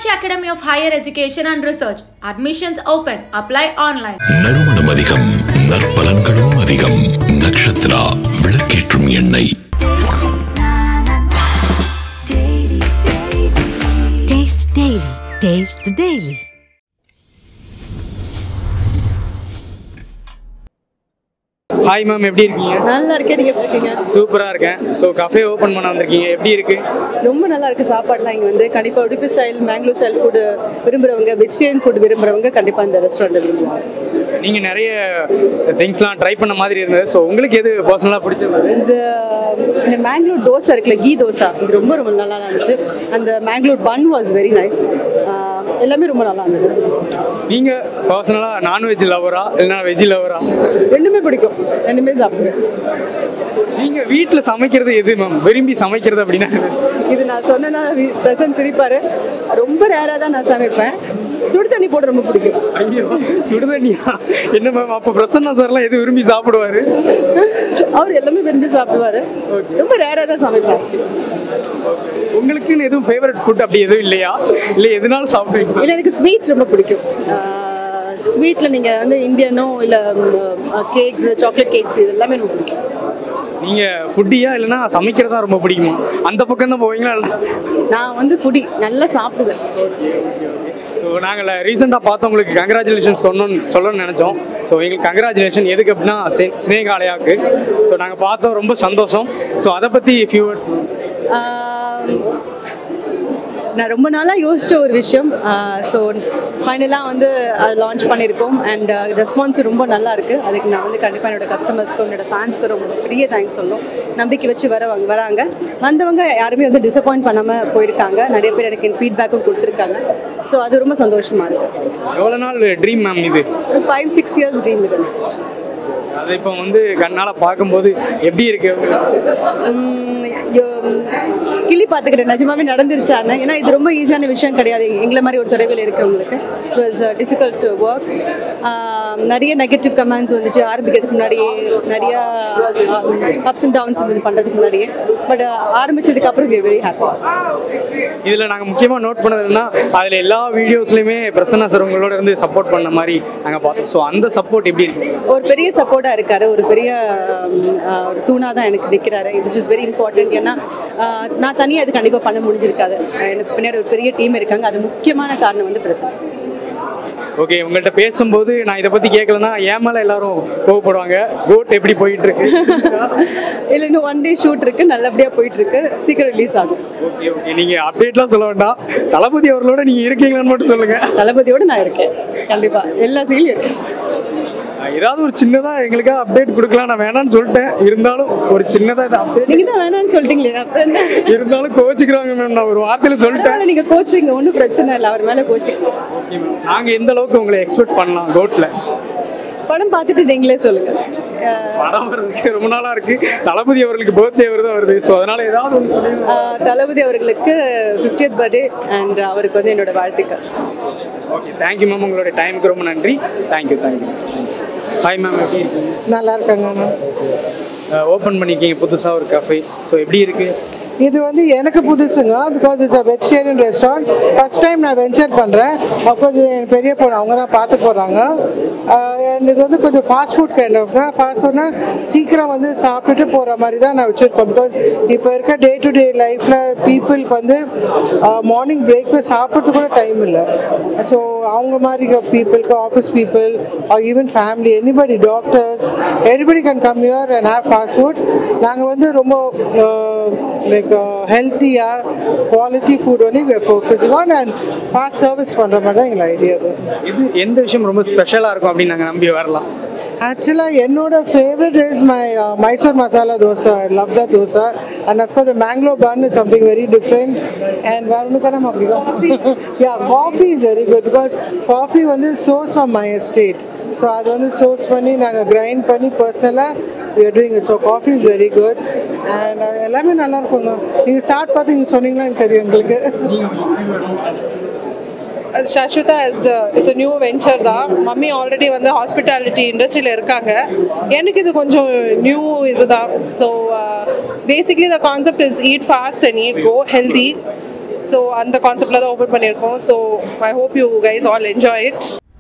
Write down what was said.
Meenakshi Academy of Higher Education and Research. Admissions open. Apply online. நறுமணம் அதிகம் நற்பலன்களும் அதிகம் நக்ஷத்ரா விளக்கேற்றும் எண்ணெய் Taste Daily. Taste the Daily. Hi ma'am எப்படி இருக்கீங்க நல்லா இருக்கேன் நீங்க எப்படி இருக்கீங்க சூப்பராக இருக்கேன் ஸோ கஃபே ஓப்பன் பண்ண வந்திருக்கீங்க எப்படி இருக்கு ரொம்ப நல்லா இருக்கு சாப்பாடுலாம் இங்க வந்து கண்டிப்பா Udupi style Mangalore style food விரும்புறவங்க வெஜிடேரியன் ஃபுட் விரும்புறவங்க கண்டிப்பா இந்த ரெஸ்டாரண்ட் விரும்புவாங்க நீங்கள் நிறைய திங்ஸ்லாம் ட்ரை பண்ண மாதிரி இருந்தது ஸோ உங்களுக்கு எது பர்சனலாக பிடிச்சிருந்தது இந்த இந்த மேங்களூர் தோசை இருக்குல்ல கீ தோசை இது ரொம்ப ரொம்ப நல்லா இருந்துச்சு அந்த Mangalore bun was very nice எல்லாமே ரொம்ப நல்லா இருந்தது நீங்கள் பர்சனலாக நான்வெஜ் லவரா இல்லைனா வெஜ் லவரா ரெண்டுமே பிடிக்கும் ரெண்டுமே சாப்பிடுவேன் நீங்கள் வீட்டில் சமைக்கிறது எது மேம் விரும்பி சமைக்கிறது அப்படின்னா எது? இது நான் சொன்னேன்னா பிரசன்ட் சிரிப்பாரு ரொம்ப ரேராக தான் நான் சமைப்பேன் சுடு தண்ணி போட ரொம்ப பிடிக்கும் ஐயோ சுடுதண்ணியா என்ன மேம் அப்போ பிரசன்னா சார்லாம் எது விரும்பி சாப்பிடுவாரு அவர் எல்லாமே விரும்பி சாப்பிடுவாரு ரொம்ப ரேராக தான் சமைப்பார் உங்களுக்குன்னு எதுவும் ஃபேவரட் ஃபுட் அப்படி எதுவும் இல்லையா இல்லை எதுனாலும் சாப்பிடுவீங்க இல்லை எனக்கு ஸ்வீட்ஸ் ரொம்ப பிடிக்கும் ஸ்வீட்டில் நீங்கள் வந்து இந்தியனோ இல்லை கேக்ஸ் சாக்லேட் கேக்ஸ் இது எல்லாமே ரொம்ப பிடிக்கும் நீங்கள் ஃபுட்டியா இல்லைன்னா சமைக்கிறதா ரொம்ப பிடிக்குமா அந்த பக்கம் தான் போவீங்களா இல்லை நான் வந்து புடி நல்லா சாப்பிடுவேன் ஸோ நாங்கள் ரீசெண்டாக பார்த்தவங்களுக்கு கங்க்ராச்சுலேஷன் சொன்னோன்னு சொல்லணும்னு நினச்சோம் ஸோ எங்களுக்கு கங்க்ராச்சுலேஷன் எதுக்கு அப்படின்னா ஸ்னே- ஸ்னேகாலயாவுக்கு ஸோ நாங்கள் பார்த்தோம் ரொம்ப சந்தோஷம் ஸோ அதை பற்றி ஃபியூவர்ஸ் ஆஹ் நான் ரொம்ப நாளாக யோசித்த ஒரு விஷயம் ஸோ ஃபைனலாக வந்து அது லான்ச் பண்ணியிருக்கோம் அண்ட் ரெஸ்பான்ஸ் ரொம்ப நல்லா இருக்குது அதுக்கு நான் வந்து கண்டிப்பாக என்னோட கஸ்டமர்ஸ்க்கும் என்னோட ஃபேன்ஸ்க்கு ரொம்ப பெரிய தேங்க்ஸ் சொல்லணும் நம்பிக்கை வச்சு வரவங்க வராங்க வந்தவங்க யாருமே வந்து டிசப்பாயிண்ட் பண்ணாமல் போயிருக்காங்க நிறைய பேர் எனக்கு ஃபீட்பேக்கும் கொடுத்துருக்காங்க ஸோ அது ரொம்ப சந்தோஷமாக இருக்குது எவ்வளோ நாள் ட்ரீம் மேம் இது ஒரு ஃபைவ் சிக்ஸ் இயர்ஸ் ட்ரீம் இது அது இப்போ வந்து கண்ணால் பார்க்கும்போது எப்படி இருக்கு உங்களுக்கு உம், யோ- கிளி பார்த்துக்கிறேன் நிஜமாவே நடந்துருச்சான்னு ஏன்னா இது ரொம்ப ஈஸியான விஷயம் கிடையாது எங்களை மாதிரி ஒரு துறைவில் இருக்கிறவங்களுக்கு இட் வாஸ் டிஃபிகல்ட் ஒர்க் நிறைய நெகட்டிவ் கமெண்ட்ஸ் வந்துச்சு ஆரம்பிக்கிறதுக்கு முன்னாடியே நிறைய அப்ஸ் அண்ட் டவுன்ஸ் இருந்தது பண்ணுறதுக்கு முன்னாடியே பட் ஆரம்பிச்சதுக்கு அப்புறம் வி வெரி ஹாப்பி இதில் நாங்கள் முக்கியமாக நோட் பண்ணதுன்னா அதில் எல்லா வீடியோஸ்லையுமே பிரசன்னா சார் உங்களோட இருந்து சப்போர்ட் பண்ண மாதிரி நாங்கள் பார்த்தோம் ஸோ அந்த சப்போர்ட் எப்படி இருக்கு ஒரு பெரிய சப்போர்ட்டாக இருக்காரு ஒரு பெரிய உம், ஆஹ், ஒரு தூணாக தான் எனக்கு நிற்கிறாரு விச் இஸ் வெரி இம்பார்ட்டன்ட் ஏன்னா ஆஹ், நான் தனியாக அது கண்டிப்பாக பண்ண முடிஞ்சிருக்காது எனக்கு பின்னாடி ஒரு பெரிய டீம் இருக்காங்க அது முக்கியமான காரணம் வந்து பிரசன்ட் ஓகே உங்கள்கிட்ட பேசும்போது நான் இதை பற்றி கேட்கலன்னா ஏன் மேலே எல்லாரும் கோவப்படுவாங்க கோட் எப்படி போயிட்டு இருக்கு இல்லை இன்னும் ஒன் டே ஷூட் இருக்கு நல்லபடியாக போயிட்டு இருக்கு சீக்கிரம் ரிலீஸ் ஆகும் ஓகே ஓகே நீங்கள் அப்டேட்லாம் சொல்ல வேண்டாம் தளபதி அவர்களோட நீங்கள் இருக்கீங்களான்னு மட்டும் சொல்லுங்கள் தளபதியோட நான் இருக்கேன் கண்டிப்பாக எல்லா சீலையும் இருக்கேன் ஏதாவது ஒரு சின்னதாக எங்களுக்காக அப்டேட் கொடுக்கலாம் நான் வேணாம்னு சொல்லிட்டேன் இருந்தாலும் ஒரு சின்னதாக இது அப்டேட் நீங்கள் தான் வேணாம்னு சொல்லிட்டீங்களே அப்புறம் என்ன இருந்தாலும் கோச்சிக்கிறாங்க மேம் நான் ஒரு வார்த்தையில் சொல்லிட்டேன் பரவாயில்ல, நீங்க கோச்சிங்க ஒன்றும் பிரச்சனை இல்லை அவர் மேலே கோச்சிங் ஓகே மேம் நாங்கள் எந்த அளவுக்கு உங்களை எக்ஸ்பெக்ட் பண்ணலாம் கோட்டில் படம் பார்த்துட்டு நீங்களே சொல்லுங்க அஹ், படம் வர்றதுக்கு ரொம்ப நாளாக இருக்குது தளபதி அவர்களுக்கு பர்த்டே வருது வருது ஸோ அதனால் ஏதாவது ஒன்று சொல்லுங்க அஹ், தளபதி அவர்களுக்கு ஃபிஃப்டியத் பர்த்டே அண்ட் அவருக்கு வந்து என்னோட வாழ்த்துக்கள் ஓகே தேங்க்யூ மேம் உங்களுடைய டைமுக்கு ரொம்ப நன்றி தேங்க்யூ தேங்க்யூ ஹாய் மேம் எப்படி இருக்கீங்க நல்லா இருக்காங்க மேம் ஓப்பன் பண்ணிருக்கீங்க புதுசாக ஒரு கஃபே ஸோ எப்படி இருக்குது இது வந்து எனக்கு புதுசுங்க because it's a vegetarian restaurant first time நான் வெஞ்சர் பண்ணுறேன் அப்போ என் பெரிய பொண்ணு அவங்க தான் பார்த்து போகிறாங்க அண்ட் இது வந்து கொஞ்சம் ஃபாஸ்ட் ஃபுட் கைண்ட் ஆஃப் தான் ஃபாஸ்ட் ஃபுட்னா சீக்கிரம் வந்து சாப்பிட்டுட்டு போகிற மாதிரி தான் நான் வச்சுருக்கோம் பிகாஸ் இப்போ இருக்க டே டு டே லைஃப்பில் பீப்புளுக்கு வந்து மார்னிங் பிரேக்ஃபாஸ்ட் சாப்பிட்றதுக்கு கூட டைம் இல்லை ஸோ அவங்க மாதிரி பீப்புளுக்கு office people are even family anybody doctors everybody can come here and have fast food நாங்கள் வந்து ரொம்ப லைக் ஹெல்த்தியாக குவாலிட்டி ஃபுட் வந்து focusing on and fast service பண்ணுற மாதிரி தான் எங்கள் ஐடியா அது இது எந்த விஷயம் ரொம்ப ஸ்பெஷலாக இருக்கும் அப்படின்னு நாங்கள் நம்பி வரலாம் ஆக்சுவலாக என்னோட favourite is my Mysore masala dosa I love the dosa and of course the Mangalore bun is something very different and வேறு ஒன்று நம்ம அப்படி yeah coffee is very good because coffee வந்து source of my estate so அது வந்து சோர்ஸ் பண்ணி நாங்கள் கிரைண்ட் பண்ணி பர்சனலாக we are doing it so coffee is very good and எல்லாமே நல்லா இருக்குங்க நீங்கள் ஸ்டார்ட் பார்த்து நீங்கள் சொன்னீங்கன்னா எனக்கு தெரியும் எங்களுக்கு Shashvata is it's a new venture தான் மம்மி ஆல்ரெடி வந்து ஹாஸ்பிட்டாலிட்டி இண்டஸ்ட்ரியில் இருக்காங்க எனக்கு இது கொஞ்சம் நியூ இதுதான் so basically the concept is eat fast and eat go healthy so அந்த கான்செப்டில் தான் ஓப்பன் பண்ணியிருக்கோம் so I hope you guys all enjoy it